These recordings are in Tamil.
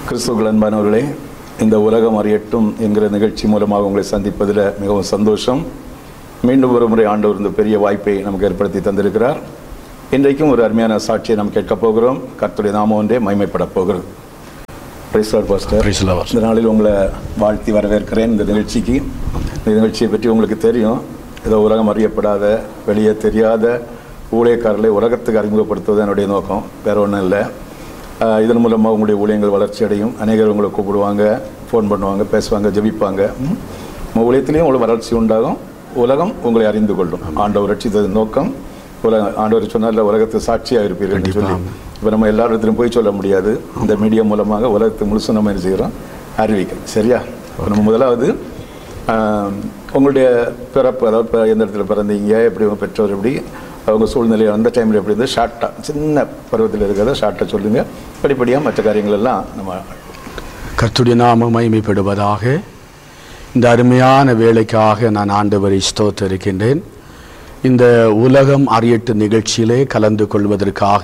கிறிஸ்துவுக்குள் அன்பானவர்களே இந்த உலகம் அறியட்டும் என்கிற நிகழ்ச்சி மூலமாக உங்களை சந்திப்பதில் மிகவும் சந்தோஷம் மீண்டும் ஒரு முறை ஆண்டவர் இந்த பெரிய வாய்ப்பை நமக்கு ஏற்படுத்தி தந்திருக்கிறார் இன்றைக்கும் ஒரு அருமையான சாட்சியை நாம் கேட்கப் போகிறோம் கர்த்தருடைய நாமம் ஒன்றே மைமைப்படப் போகிறது Praise the Lord, Pastor. Praise the Lord. இந்த நாளில் உங்களை வாழ்த்தி வரவேற்கிறேன் இந்த நிகழ்ச்சிக்கு இந்த நிகழ்ச்சியை பற்றி உங்களுக்கு தெரியும் ஏதோ உலகம் அறியப்படாத வெளியே தெரியாத ஊழியக்காரர்களை உலகத்துக்கு அறிமுகப்படுத்துவது என்னுடைய நோக்கம் வேற ஒன்றும் இல்லை ஆஹ் இதன் மூலமாக உங்களுடைய ஊழியங்கள் வளர்ச்சி அடையும் அநேகர் உங்களை கூப்பிடுவாங்க ஃபோன் பண்ணுவாங்க பேசுவாங்க ஜெபிப்பாங்க ம். உங்கள் ஊழியத்திலையும் உங்களுக்கு வளர்ச்சி உண்டாகும் உலகம் உங்களை அறிந்து கொள்ளும் ஆண்டவர் ரட்சித்தது நோக்கம் உலக ஆண்டவர் சொன்னார்ல உலகத்துக்கு சாட்சியாக இருப்பீர்கள் என்று சொல்லி இப்போ நம்ம எல்லா இடத்துலையும் போய் சொல்ல முடியாது இந்த மீடியா மூலமாக உலகத்தை முழுசும் நம்ம என்ன செய்கிறோம் அறிவிக்கிறோம் சரியா இப்ப நம்ம முதலாவது ஆஹ், உங்களுடைய பிறப்பு அதாவது இப்ப எந்த இடத்துல பிறந்தீங்க எப்படி உங்கள் பெற்றோர் எப்படி அவங்க சூழ்நிலை அந்த டைமில் எப்படி இருந்து ஷார்ட்டாக சின்ன பருவத்தில் இருக்கிறத ஷார்ட்டாக சொல்லுங்கள் படிப்படியாக மற்ற காரியங்கள் எல்லாம் நம்ம கர்த்துடைய நாமம் மகிமைப்படுவதாக இந்த அருமையான வேலைக்காக நான் ஆண்டவரை ஸ்தோத்தரிக்கின்றேன் இந்த உலகம் அறியட்டு நிகழ்ச்சியிலே கலந்து கொள்வதற்காக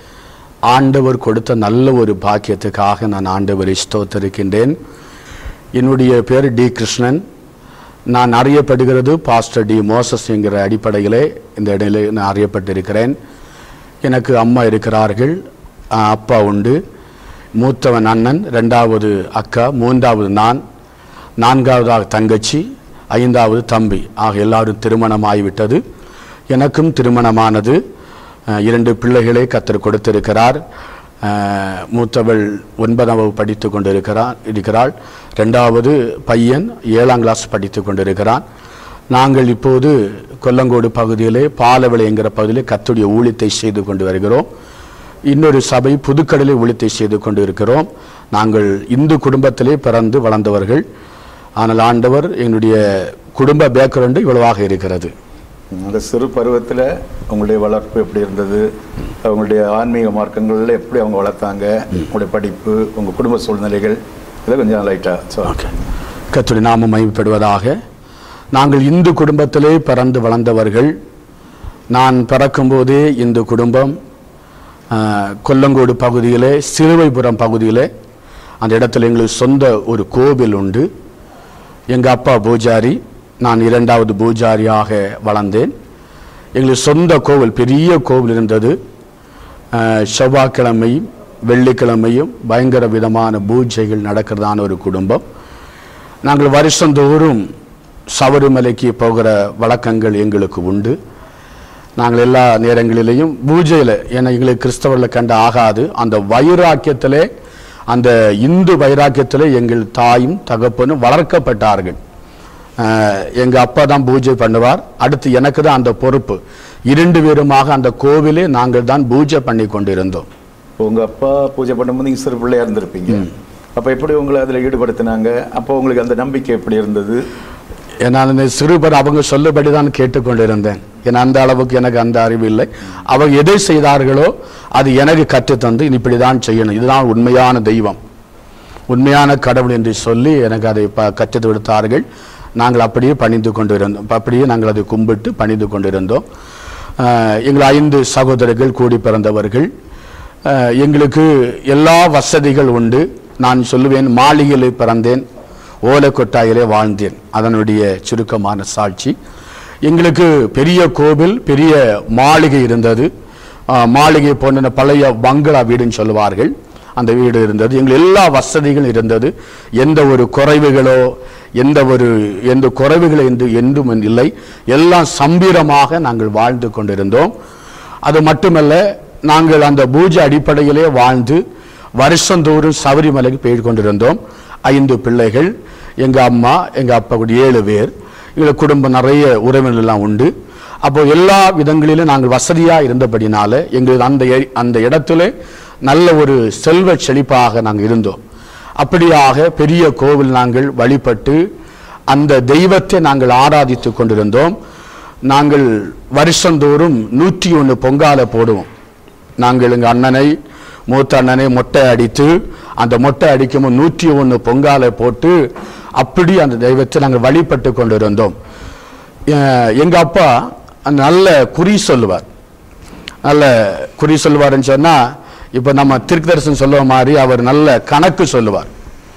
ஆண்டவர் கொடுத்த நல்ல ஒரு பாக்கியத்துக்காக நான் ஆண்டவரை ஸ்தோத்தரிக்கின்றேன் என்னுடைய பேர் டி கிருஷ்ணன் நான் அறியப்படுகிறது பாஸ்டர் டி மோசஸ் என்கிற அடிப்படையிலே இந்த இடையில நான் அறியப்பட்டிருக்கிறேன் எனக்கு அம்மா இருக்கிறார்கள் அஹ் அப்பா உண்டு மூத்தவன் அண்ணன் ரெண்டாவது அக்கா மூன்றாவது நான் நான்காவதாக தங்கச்சி ஐந்தாவது தம்பி ஆக எல்லாரும் திருமணம் ஆகிவிட்டது எனக்கும் திருமணமானது அஹ் இரண்டு பிள்ளைகளை கத்தர் கொடுத்திருக்கிறார் அஹ் மூத்தவள் ஒன்பதாம் வகுப்பு படித்து கொண்டிருக்கிறார் இருக்கிறாள் ரெண்டாவது பையன் ஏழாம் கிளாஸ் படித்து கொண்டிருக்கிறான் நாங்கள் இப்போது கொல்லங்கோடு பகுதியிலே பாலவிளை என்கிற பகுதியிலே கத்துடைய ஊழியத்தை செய்து கொண்டு வருகிறோம் இன்னொரு சபை புதுக்கடலில் ஊழியத்தை செய்து கொண்டு இருக்கிறோம் நாங்கள் இந்து குடும்பத்திலே பிறந்து வளர்ந்தவர்கள் ஆனால் ஆண்டவர் என்னுடைய குடும்ப பேக்ரவுண்டு இவ்வளவாக இருக்கிறது அந்த சிறு பருவத்தில் உங்களுடைய வளர்ப்பு எப்படி இருந்தது உங்களுடைய ஆன்மீக மார்க்கங்களில் எப்படி அவங்க வளர்த்தாங்க உங்களுடைய படிப்பு உங்கள் குடும்ப சூழ்நிலைகள் இதை கொஞ்சம் லைட்டாக ஸோ ஓகே கத்துடைய நாமம் மகிமைப்படுவதாக நாங்கள் இந்து குடும்பத்திலே பிறந்து வளர்ந்தவர்கள் நான் பிறக்கும்போதே இந்து குடும்பம் ஆஹ், கொல்லங்கோடு பகுதியிலே சிறுவைபுரம் பகுதியிலே அந்த இடத்துல எங்களுக்கு சொந்த ஒரு கோவில் உண்டு எங்கள் அப்பா பூஜாரி நான் இரண்டாவது பூஜாரியாக வளர்ந்தேன் எங்களுக்கு சொந்த கோவில் பெரிய கோவில் இருந்தது ஆஹ், செவ்வாய்க்கிழமையும் வெள்ளிக்கிழமையும் பயங்கர விதமான பூஜைகள் நடக்கிறதான ஒரு குடும்பம் நாங்கள் வருஷந்தோறும் சபரிமலைக்கு போகிற வழக்கங்கள் எங்களுக்கு உண்டு நாங்கள் எல்லா நேரங்களிலேயும் பூஜையில் ஏன்னா எங்களுக்கு கிறிஸ்தவர்களை கண்டு ஆகாது அந்த வைராக்கியத்திலே அந்த இந்து வைராக்கியத்திலே எங்கள் தாயும் தகப்பனும் வளர்க்கப்பட்டார்கள் ஆஹ் எங்க அப்பா தான் பூஜை பண்ணுவார் அடுத்து எனக்கு தான் அந்த பொறுப்பு இரண்டு பேருமாக அந்த கோவிலே நாங்கள் தான் பூஜை பண்ணி கொண்டிருந்தோம் உங்கள் அப்பா பூஜை பண்ணும்போது நீங்கள் சிறு பிள்ளையாக இருந்திருப்பீங்க அப்போ எப்படி உங்களை அதில் ஈடுபடுத்தினாங்க அப்போ உங்களுக்கு அந்த நம்பிக்கை எப்படி இருந்தது நான் இந்த சிறுபர் அவங்க சொல்லபடி தான் கேட்டுக்கொண்டிருந்தேன் ஏன்னா அந்த அளவுக்கு எனக்கு அந்த அறிவு இல்லை அவங்க எதை செய்தார்களோ அது எனக்கு கற்றுத்தந்து இப்படி தான் செய்யணும் இதுதான் உண்மையான தெய்வம் உண்மையான கடவுள் என்று சொல்லி எனக்கு அதை ப கற்றுத் விடுத்தார்கள் நாங்கள் அப்படியே பணிந்து கொண்டிருந்தோம் அப்படியே நாங்கள் அதை கும்பிட்டு பணிந்து கொண்டிருந்தோம் ஆஹ் எங்கள் ஐந்து சகோதரர்கள் கூடி பிறந்தவர்கள் ஆஹ் எங்களுக்கு எல்லா வசதிகள் உண்டு நான் சொல்லுவேன் மாளிகையிலே பிறந்தேன் ஓலைக்கொட்டாயிலே வாழ்ந்தேன் அதனுடைய சுருக்கமான சாட்சி எங்களுக்கு பெரிய கோவில் பெரிய மாளிகை இருந்தது ஆஹ் மாளிகை போன்ற பழைய பங்களா வீடுன்னு சொல்லுவார்கள் அந்த வீடு இருந்தது எங்கள் எல்லா வசதிகளும் இருந்தது எந்த ஒரு குறைவுகளோ எந்த ஒரு எந்த குறைவுகள் என்று என்றும் இல்லை எல்லாம் சம்பீரமாக நாங்கள் வாழ்ந்து கொண்டிருந்தோம் அது மட்டுமல்ல நாங்கள் அந்த பூஜை அடிப்படையிலே வாழ்ந்து வருஷந்தோறும் சபரிமலைக்கு போய் கொண்டிருந்தோம் ஐந்து பிள்ளைகள் எங்க அம்மா எங்க அப்பா கூட ஏழு பேர் எங்கள் குடும்பம் நிறைய உறவினர்கள் எல்லாம் உண்டு அப்போ எல்லா விதங்களிலும் நாங்கள் வசதியா இருந்தபடினால எங்களுக்கு அந்த எ- அந்த இடத்துல நல்ல ஒரு செல்வ செழிப்பாக நாங்கள் இருந்தோம் அப்படியாக பெரிய கோவில் நாங்கள் வழிபட்டு அந்த தெய்வத்தை நாங்கள் ஆராதித்து கொண்டிருந்தோம் நாங்கள் வருஷந்தோறும் நூற்றி ஒன்று பொங்கால போடுவோம் நாங்கள் எங்கள் அண்ணனை மூத்த அண்ணனை மொட்டை அடித்து அந்த மொட்டை அடிக்கும்போது நூற்றி ஒன்று பொங்காலை போட்டு அப்படி அந்த தெய்வத்தை நாங்கள் வழிபட்டு கொண்டிருந்தோம் அஹ் எங்க அப்பா நல்ல குறி சொல்லுவார் நல்ல குறி சொல்லுவாருன்னு சொன்னா இப்போ நம்ம திருக்கதர்சன் சொல்லுவ மாதிரி அவர் நல்ல கணக்கு சொல்லுவார்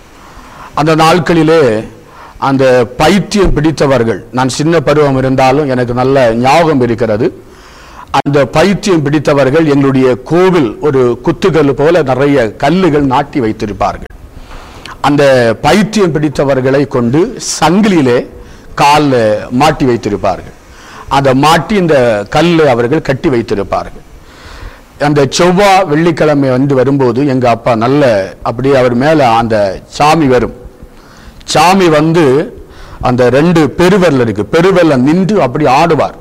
அந்த நாட்களிலே அந்த பைத்தியம் பிடித்தவர்கள் நான் சின்ன பருவம் இருந்தாலும் எனக்கு நல்ல ஞாபகம் இருக்கிறது அந்த பைத்தியம் பிடித்தவர்கள் எங்களுடைய கோவில் ஒரு குத்துக்கல் போல நிறைய கல்லுகள் நாட்டி வைத்திருப்பார்கள் அந்த பைத்தியம் பிடித்தவர்களை கொண்டு சங்கிலியிலே காலில் மாட்டி வைத்திருப்பார்கள் அதை மாட்டி இந்த கல்லை அவர்கள் கட்டி வைத்திருப்பார்கள் அந்த செவ்வாய் வெள்ளிக்கிழமை வந்து வரும்போது எங்க அப்பா நல்ல அப்படியே அவர் மேல அந்த சாமி வரும் சாமி வந்து அந்த ரெண்டு பெருவெல்ல இருக்கு பெருவெல்ல நின்று அப்படி ஆடுவார்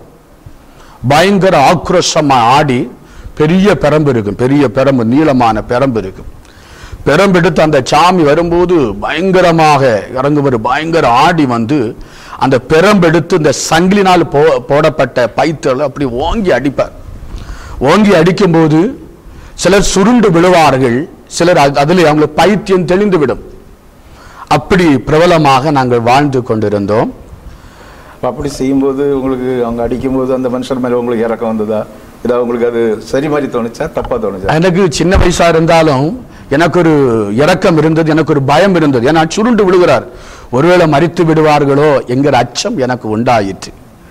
பயங்கர ஆக்ரோஷமா ஆடி பெரிய பெரம்பு இருக்கும் பெரிய பெரம்பு நீளமான பெரம்பு இருக்கும் பெரம்பெடுத்து அந்த சாமி வரும்போது பயங்கரமாக இறங்குவர் பயங்கர ஆடி வந்து அந்த பெரம்பெடுத்து இந்த சங்கிலினால் போ போடப்பட்ட பைத்தல் அப்படி ஓங்கி அடிப்பார் ஓங்கி அடிக்கும்போது சிலர் சுருண்டு விழுவார்கள் சிலர் அது- அதிலே அவங்களுக்கு பைத்தியம் தெளிந்து விடும் அப்படி பிரபலமாக நாங்கள் வாழ்ந்து கொண்டிருந்தோம் அப்ப அப்படி செய்யும்போது உங்களுக்கு அவங்க அடிக்கும்போது அந்த மனுஷர் மேல உங்களுக்கு இறக்கம் வந்ததா இதை உங்களுக்கு அது சரி மாதிரி தோணுச்சா தப்பா தோணுச்சா எனக்கு சின்ன வயசா இருந்தாலும் எனக்கு ஒரு இரக்கம் இருந்தது எனக்கு ஒரு பயம் இருந்தது ஏன்னா சுருண்டு விழுகிறார் ஒருவேளை மறித்து விடுவார்களோ என்கிற அச்சம் எனக்கு உண்டாயிற்று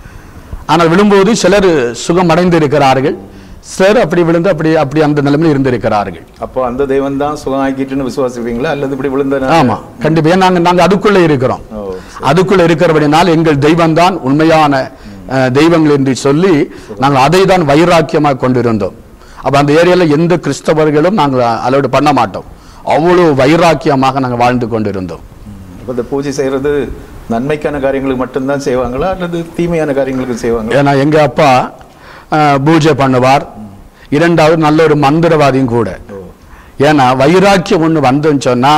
ஆனால் விழும்போது சிலர் சுகம் அடைந்திருக்கிறார்கள் சிலர் அப்படி விழுந்து அப்படி அப்படி அந்த நிலைமையில் இருந்திருக்கிறார்கள் அப்போ அந்த தெய்வம் தான் சுகம் ஆக்கிட்டுன்னு விசுவாசிப்பீங்களா அல்லது இப்படி விழுந்த ஆமா கண்டிப்பா ஏன் நாங்க நாங்க அதுக்குள்ள இருக்கிறோம் ஓ, அதுக்குள்ள இருக்கிறபடினால் எங்கள் தெய்வம் தான் உண்மையான அஹ், தெய்வங்கள் என்று சொல்லி நாங்கள் அதை தான் வைராக்கியமாக கொண்டிருந்தோம் அப்ப அந்த ஏரியால எந்த கிறிஸ்தவர்களும் நாங்கள் அலோடு பண்ண மாட்டோம் அவ்வளவு வைராக்கியமாக நாங்கள் வாழ்ந்து கொண்டிருந்தோம் அப்ப இந்த பூஜை செய்யறது நன்மைக்கான காரியங்களுக்கு மட்டும்தான் செய்வாங்களா அல்லது தீமையான காரியங்களுக்கு செய்வாங்களா ஏன்னா எங்க அப்பா அஹ், பூஜை பண்ணுவார் இரண்டாவது நல்ல ஒரு மந்திரவாதியும் கூட ஏன்னா வைராக்கியம் ஒண்ணு வந்துன்னு சொன்னா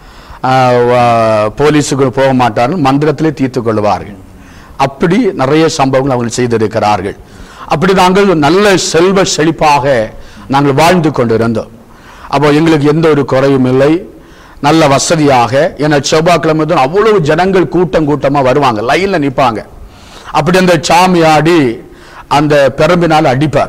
அஹ், வ- போலீஸுக்கு போக மாட்டார்கள் மந்திரத்திலே தீர்த்து கொள்வார்கள் அப்படி நிறைய சம்பவங்கள் அவங்க செய்திருக்கிறார்கள் அப்படி நாங்கள் நல்ல செல்வ செழிப்பாக நாங்கள் வாழ்ந்து கொண்டிருந்தோம் அப்போ எங்களுக்கு எந்த ஒரு குறையும் இல்லை நல்ல வசதியாக ஏன்னா செவ்வாய்க்கிழமை தான் அவ்வளவு ஜனங்கள் கூட்டம் கூட்டமா வருவாங்க லைன்ல நிப்பாங்க அப்படி அந்த சாமி ஆடி அந்த பெரம்பினால் அடிப்பார்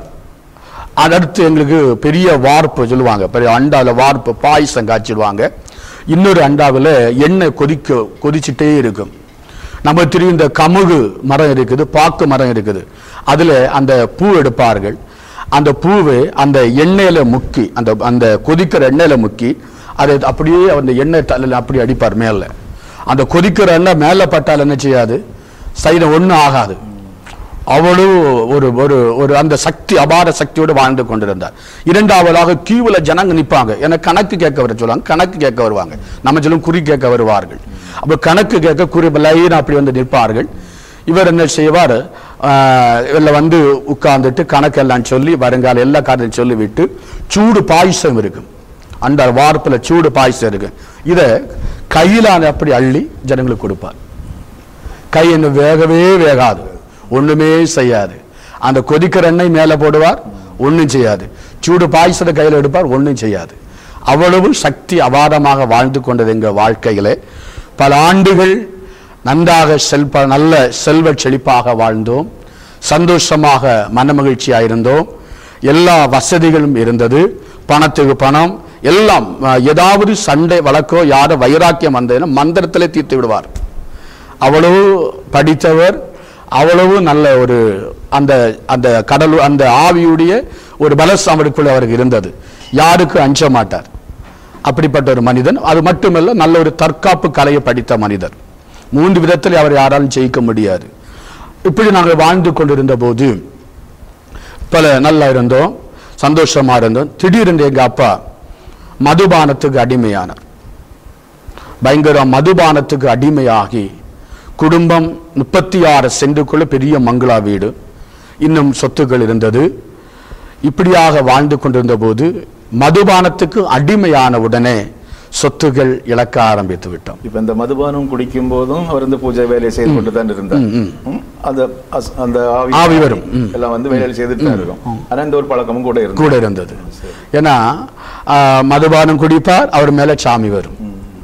அடுத்து எங்களுக்கு பெரிய வார்ப்பு சொல்லுவாங்க பெரிய அண்டாவில் வார்ப்பு பாயசம் காய்ச்சிடுவாங்க இன்னொரு அண்டாவில் எண்ணெய் கொதிக்க கொதிச்சுட்டே இருக்கும் நம்ம தெரியும் இந்த கமுகு மரம் இருக்குது பாக்கு மரம் இருக்குது அதுல அந்த பூ எடுப்பார்கள் அந்த பூவை அந்த எண்ணெயில முக்கி அந்த அந்த கொதிக்கிற எண்ணெயில முக்கி அதை அப்படியே அந்த எண்ணெய் தலையில் அப்படி அடிப்பார் மேல அந்த கொதிக்கிற எண்ணெய் மேல பட்டால் என்ன செய்யாது சைடு ஒண்ணும் ஆகாது அவ்வளவு ஒரு ஒரு ஒரு அந்த சக்தி அபார சக்தியோடு வாழ்ந்து கொண்டிருந்தார் இரண்டாவதாக கியூவில் ஜனங்க நிப்பாங்க ஏன்னா கணக்கு கேட்க வர சொல்லுவாங்க கணக்கு கேட்க வருவாங்க நம்ம சொல்லும் குறி கேட்க வருவார்கள் அப்ப கணக்கு கேட்க குறி லைன் அப்படி வந்து நிற்பார்கள் இவர் என்ன செய்வார் இதில் வந்து உட்கார்ந்துட்டு கணக்கெல்லாம் சொல்லி வருங்கால எல்லா காரியத்தையும் சொல்லிவிட்டு சூடு பாயசம் இருக்கும் அந்த வார்ப்பில் சூடு பாயசம் இருக்கு இதை கையிலான அப்படி அள்ளி ஜனங்களுக்கு கொடுப்பார் கை இன்னும் வேகவே வேகாது ஒண்ணுமே செய்யாது அந்த கொதிக்கிற எண்ணெய் மேல போடுவார் ஒண்ணும் செய்யாது சூடு பாயசத்தை கையில் எடுப்பார் ஒண்ணும் செய்யாது அவ்வளவு சக்தி அபாரமாக வாழ்ந்து கொண்டது எங்க வாழ்க்கையிலே பல ஆண்டுகள் நன்றாக செல்ப நல்ல செல்வ செழிப்பாக வாழ்ந்தோம் சந்தோஷமாக மனமகிழ்ச்சியா இருந்தோம் எல்லா வசதிகளும் இருந்தது பணத்துக்கு பணம் எல்லாம் அஹ், ஏதாவது சண்டை வழக்கோ யாரோ வைராக்கியம் வந்ததுன்னா மந்திரத்திலே தீர்த்து விடுவார் அவ்வளவு படித்தவர் அவ்வளவு நல்ல ஒரு அந்த அந்த கடல் அந்த ஆவியுடைய ஒரு பலஸ் அவருக்குள்ள அவருக்கு இருந்தது யாருக்கு அஞ்ச மாட்டார் அப்படிப்பட்ட ஒரு மனிதன் அது மட்டுமல்ல நல்ல ஒரு தற்காப்பு கலையை படித்த மனிதர் மூன்று விதத்தில் அவர் யாராலும் ஜெயிக்க முடியாது இப்படி நாங்கள் வாழ்ந்து கொண்டிருந்த போது பல நல்லா இருந்தோம் சந்தோஷமா இருந்தோம் திடீரென்று எங்க அப்பா மதுபானத்துக்கு அடிமையானார் பயங்கர மதுபானத்துக்கு அடிமையாகி குடும்பம் முப்பத்தி ஆறு சென்டுக்குள்ள பெரிய மங்களா வீடு இன்னும் சொத்துக்கள் இருந்தது இப்படியாக வாழ்ந்து கொண்டிருந்த போது மதுபானத்துக்கு அடிமையான உடனே சொத்துகள் இழக்க ஆரம்பித்து விட்டோம் இப்ப இந்த மதுபானம் குடிக்கும் போதும் அவர் இந்த பூஜை வேலையை செய்து கொண்டு தான் இருந்தார் ம். அந்த அஸ்- அந்த ஆவி ஆவி வரும். ம். எல்லாம் வந்து வேலையில் செய்துட்டு தான் இருக்கும் ஆனா இந்த ஒரு பழக்கமும் கூட இருக்கும் கூட இருந்தது ஏன்னா ஆ, மதுபானம் குடிப்பார் அவர் மேல சாமி வரும்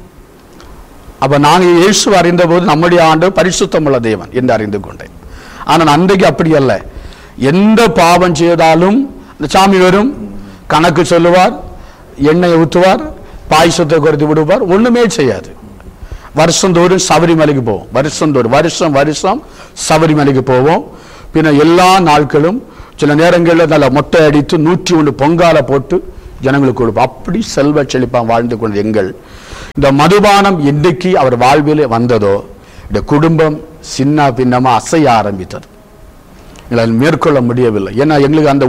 அப்ப நாங்க இயேசு அறிந்த போது நம்முடைய ஆண்டு பரிசுத்தமுள்ள தேவன் என்று அறிந்து கொண்டேன் ஆனால் அன்றைக்கு அப்படி அல்ல எந்த பாவம் செய்தாலும் இந்த சாமி வரும் கணக்கு சொல்லுவார் எண்ணெயை ஊற்றுவார் பாயசத்தை குறைத்து விடுவார் ஒண்ணுமே செய்யாது வருஷந்தோறும் சபரிமலைக்கு போவோம் வருஷந்தோறும் வருஷம் வருஷம் சபரிமலைக்கு போவோம் பின்ன எல்லா நாட்களும் சில நேரங்களில் நல்ல மொட்டை அடித்து நூற்றி ஒன்று பொங்கால போட்டு ஜனங்களுக்கு கொடுப்போம் அப்படி செல்வ செழிப்பாக வாழ்ந்து கொண்ட எங்கள் இந்த மதுபானம் என்றைக்கு அவர் வாழ்விலே வந்ததோ இந்த குடும்பம் சின்ன பின்னமா அசைய ஆரம்பித்தது எங்களால் மேற்கொள்ள முடியவில்லை ஏன்னா எங்களுக்கு அந்த